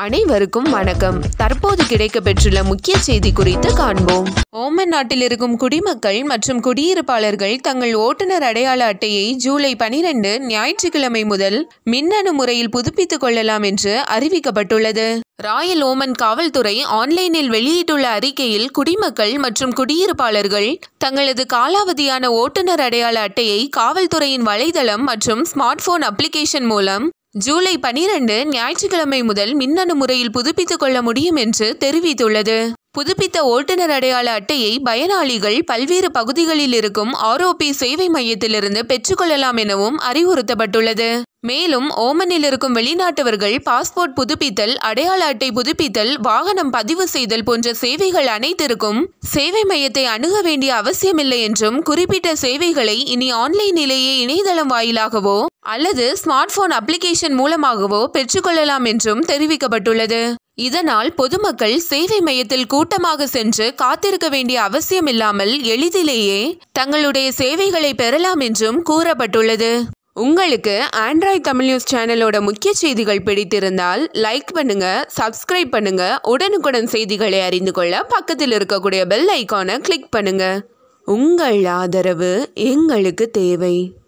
அனைவருக்கும் வணக்கம் தற்போது கிடைக்கப்பெற்றுள்ள முக்கிய செய்தி குறித்து காண்போம் ஓமன் நாட்டில் இருக்கும் குடிமக்கள் மற்றும் குடியிருப்பாளர்கள் தங்கள் ஓட்டுநர் அடையாள அட்டையை ஜூலை பனிரெண்டு ஞாயிற்றுக்கிழமை முதல் மின்னணு முறையில் புதுப்பித்துக் கொள்ளலாம் என்று அறிவிக்கப்பட்டுள்ளது ராயல் ஓமன் காவல்துறை ஆன்லைனில் வெளியிட்டுள்ள அறிக்கையில் குடிமக்கள் மற்றும் குடியிருப்பாளர்கள் தங்களது காலாவதியான ஓட்டுநர் அடையாள அட்டையை காவல்துறையின் வலைதளம் மற்றும் ஸ்மார்ட் போன் அப்ளிகேஷன் மூலம் ஜூலை பனிரெண்டு ஞாயிற்றுக்கிழமை முதல் மின்னணு முறையில் புதுப்பித்துக் கொள்ள முடியும் என்று தெரிவித்துள்ளது புதுப்பித்த ஓட்டுநர் அடையாள அட்டையை பயனாளிகள் பல்வேறு பகுதிகளில் இருக்கும் ஆர்ஓபி சேவை மையத்திலிருந்து பெற்றுக்கொள்ளலாம் எனவும் அறிவுறுத்தப்பட்டுள்ளது மேலும் ஓமனில் இருக்கும் வெளிநாட்டவர்கள் பாஸ்போர்ட் புதுப்பித்தல் அடையாள அட்டை புதுப்பித்தல் வாகனம் பதிவு செய்தல் போன்ற சேவைகள் அனைத்திற்கும் சேவை மையத்தை அணுக வேண்டிய அவசியமில்லை என்றும் குறிப்பிட்ட சேவைகளை இனி ஆன்லைனிலேயே இணையதளம் வாயிலாகவோ அல்லது ஸ்மார்ட் போன் அப்ளிகேஷன் மூலமாகவோ பெற்றுக்கொள்ளலாம் என்றும் தெரிவிக்கப்பட்டுள்ளது இதனால் பொதுமக்கள் சேவை மையத்தில் கூட்டமாக சென்று காத்திருக்க வேண்டிய அவசியமில்லாமல் எளிதிலேயே தங்களுடைய சேவைகளை பெறலாம் என்றும் கூறப்பட்டுள்ளது உங்களுக்கு ஆண்ட்ராய்ட் தமிழ் நியூஸ் சேனலோட முக்கிய செய்திகள் பிடித்திருந்தால் லைக் பண்ணுங்க சப்ஸ்கிரைப் பண்ணுங்க உடனுக்குடன் செய்திகளை அறிந்து கொள்ள பக்கத்தில் இருக்கக்கூடிய பெல் ஐக்கானை கிளிக் பண்ணுங்க உங்கள் ஆதரவு எங்களுக்கு தேவை